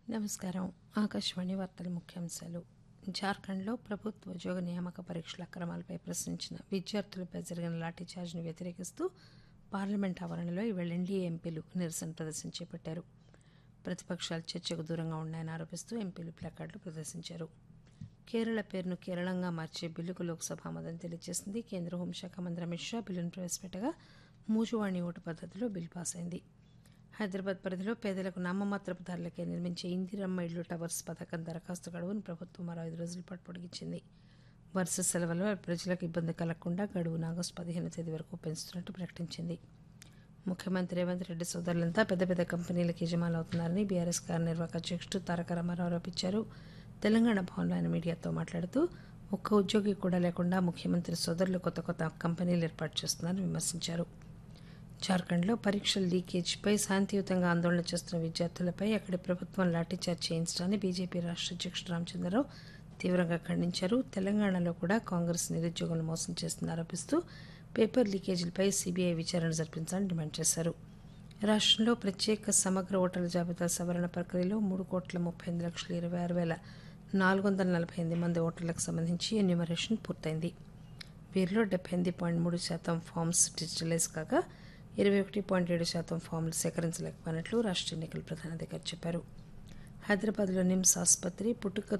నమస్కారం ఆకాశవాణి వార్తల ముఖ్యాంశాలు జార్ఖండ్లో ప్రభుత్వ ఉద్యోగ నియామక పరీక్షల అక్రమాలపై ప్రశ్నించిన విద్యార్థులపై జరిగిన లాఠీచార్జ్ను వ్యతిరేకిస్తూ పార్లమెంట్ ఆవరణలో ఈవేళ ఎన్డీఏ ఎంపీలు నిరసన ప్రదర్శన చేపట్టారు ప్రతిపక్షాలు చర్చకు దూరంగా ఉన్నాయని ఆరోపిస్తూ ఎంపీలు ప్లకార్డులు ప్రదర్శించారు కేరళ పేరును కేరళంగా మార్చే బిల్లుకు లోక్సభ ఆమోదం తెలియజేసింది కేంద్ర హోంశాఖ మంత్రి అమిత్ షా బిల్లును ప్రవేశపెట్టగా మూజువాణి ఓటు పద్ధతిలో బిల్ పాస్ అయింది హైదరాబాద్ పరిధిలో పేదలకు నామమాత్రపు ధరలకే నిర్మించే ఇందిరమ్మ ఇళ్లు టవర్స్ పథకం దరఖాస్తు గడువును ప్రభుత్వం మరో ఐదు రోజుల పాటు పొడిగించింది వరుస సెలవుల వల్ల ప్రజలకు ఇబ్బంది కలగకుండా గడువును ఆగస్టు పదిహేను తేదీ వరకు పెంచుతున్నట్టు ప్రకటించింది ముఖ్యమంత్రి రేవంత్ రెడ్డి సోదరులంతా పెద్ద పెద్ద కంపెనీలకు యజమానులు అవుతున్నారని బీఆర్ఎస్ కార్యనిర్వాహక అధ్యక్షుడు తారక రామారావు ఆరోపించారు తెలంగాణ భవన్లో ఆయన మీడియాతో మాట్లాడుతూ ఒక్క ఉద్యోగి కూడా లేకుండా ముఖ్యమంత్రి సోదరులు కొత్త కొత్త కంపెనీలు ఏర్పాటు చేస్తున్నారని విమర్శించారు జార్ఖండ్లో పరీక్షల లీకేజీపై శాంతియుతంగా ఆందోళన చేస్తున్న విద్యార్థులపై అక్కడి ప్రభుత్వం లాఠీచార్జ్ చేయించడాన్ని బీజేపీ రాష్ట్ర అధ్యక్షుడు రామచంద్రరావు తీవ్రంగా ఖండించారు తెలంగాణలో కూడా కాంగ్రెస్ నిరుద్యోగులను మోసం చేస్తుందని ఆరోపిస్తూ పేపర్ లీకేజీలపై సీబీఐ విచారణ జరిపించాలని డిమాండ్ చేశారు రాష్ట్రంలో ప్రత్యేక సమగ్ర ఓటర్ల జాబితా సవరణ ప్రక్రియలో మూడు కోట్ల ముప్పై ఎనిమిది లక్షల ఇరవై ఆరు వేల నాలుగు వందల నలభై ఎనిమిది మంది ఓటర్లకు సంబంధించి ఎన్యూమరేషన్ పూర్తయింది వీరిలో డెబ్బై ఎనిమిది పాయింట్ మూడు శాతం ఫామ్స్ డిజిటలైజ్ కాగా ఇరవై ఒకటి పాయింట్ ఏడు శాతం ఫామ్లు సేకరించలేకపోయినట్లు రాష్ట్ర ఎన్నికల ప్రధానాధికారి చెప్పారు హైదరాబాద్లో నిమ్స్ ఆసుపత్రి పుట్టుక